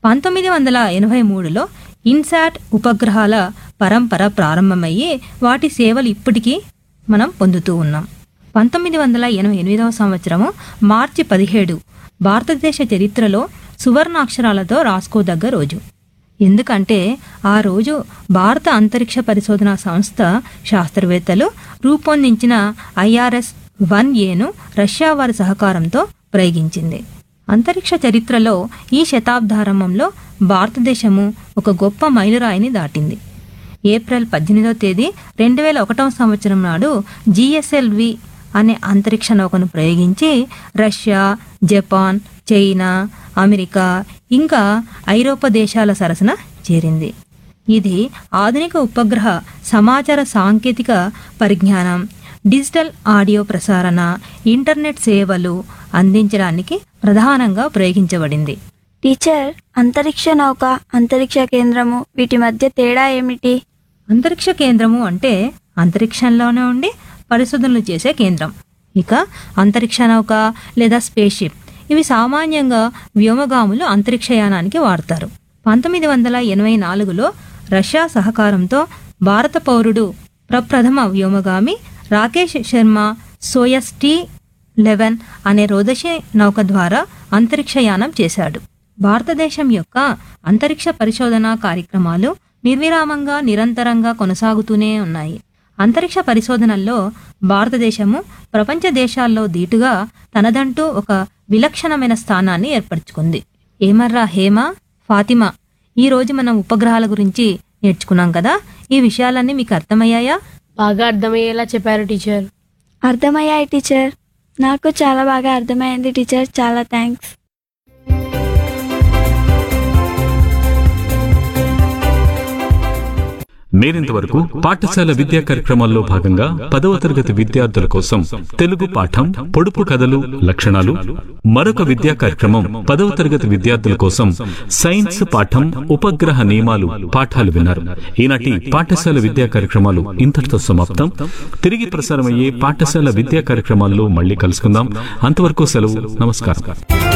పంతొమ్మిది వందల ఎనభై మూడులో ఇన్సాట్ ఉపగ్రహాల పరంపర ప్రారంభమయ్యి వాటి సేవలు ఇప్పటికీ మనం పొందుతూ ఉన్నాం పంతొమ్మిది వందల ఎనభై ఎనిమిదవ సంవత్సరము మార్చి పదిహేడు భారతదేశ చరిత్రలో సువర్ణాక్షరాలతో రాసుకోదగ్గ రోజు ఎందుకంటే ఆ రోజు భారత అంతరిక్ష పరిశోధన సంస్థ శాస్త్రవేత్తలు రూపొందించిన ఐఆర్ఎస్ వన్ ఏను రష్యా వారి సహకారంతో ప్రయోగించింది అంతరిక్ష చరిత్రలో ఈ శతాబ్దారంభంలో భారతదేశము ఒక గొప్ప మైలురాయిని దాటింది ఏప్రిల్ పద్దెనిమిదవ తేదీ రెండు వేల ఒకటవ సంవత్సరం నాడు జిఎస్ఎల్వి అనే అంతరిక్ష నౌకను ప్రయోగించి రష్యా జపాన్ చైనా అమెరికా ఇంకా ఐరోపా దేశాల సరసన చేరింది ఇది ఆధునిక ఉపగ్రహ సమాచార సాంకేతిక పరిజ్ఞానం డిజిటల్ ఆడియో ప్రసారణ ఇంటర్నెట్ సేవలు అందించడానికి ప్రధానంగా ప్రయోగించబడింది టీచర్ అంతరిక్ష నౌక అంతరిక్ష కేంద్రము వీటి మధ్య తేడా ఏమిటి అంతరిక్ష కేంద్రము అంటే అంతరిక్షంలోనే ఉండి పరిశోధనలు చేసే కేంద్రం ఇక అంతరిక్ష నౌక లేదా స్పేస్ షిప్ ఇవి సామాన్యంగా వ్యోమగాములు అంతరిక్షయానానికి వాడతారు పంతొమ్మిది వందల ఎనభై నాలుగులో రష్యా సహకారంతో భారత పౌరుడు ప్రప్రథమ వ్యోమగామి Rakesh Sharma Soyuz T eleven అనే రోదశి నౌక ద్వారా అంతరిక్షయానం చేశాడు భారతదేశం యొక్క అంతరిక్ష పరిశోధన కార్యక్రమాలు నిర్విరామంగా నిరంతరంగా కొనసాగుతూనే ఉన్నాయి అంతరిక్ష పరిశోధనల్లో భారతదేశము ప్రపంచ దేశాల్లో దీటుగా తనదంటూ ఒక విలక్షణమైన స్థానాన్ని ఏర్పరచుకుంది ఏమర్రా హేమ ఫాతిమా ఈ రోజు మనం ఉపగ్రహాల గురించి నేర్చుకున్నాం కదా ఈ విషయాలన్నీ మీకు అర్థమయ్యాయా బాగా అర్థమయ్యేలా చెప్పారు టీచర్ అర్థమయ్యాయి టీచర్ నాకు చాలా బాగా అర్థమైంది టీచర్ చాలా థ్యాంక్స్ మీరింతవరకు పాఠశాల విద్యా కార్యక్రమాల్లో భాగంగా పదవ తరగతి విద్యార్థుల కోసం తెలుగు పాఠం పొడుపు కథలు లక్షణాలు మరొక విద్యా కార్యక్రమం పదవ తరగతి విద్యార్థుల కోసం సైన్స్ పాఠం ఉపగ్రహ నియమాలు పాఠాలు విన్నారు ఈనాటి పాఠశాల విద్యా కార్యక్రమాలు ఇంతటితో సమాప్తం తిరిగి ప్రసారమయ్యే పాఠశాల విద్యా కార్యక్రమాల్లో మళ్ళీ కలుసుకుందాం అంతవరకు సెలవు నమస్కారం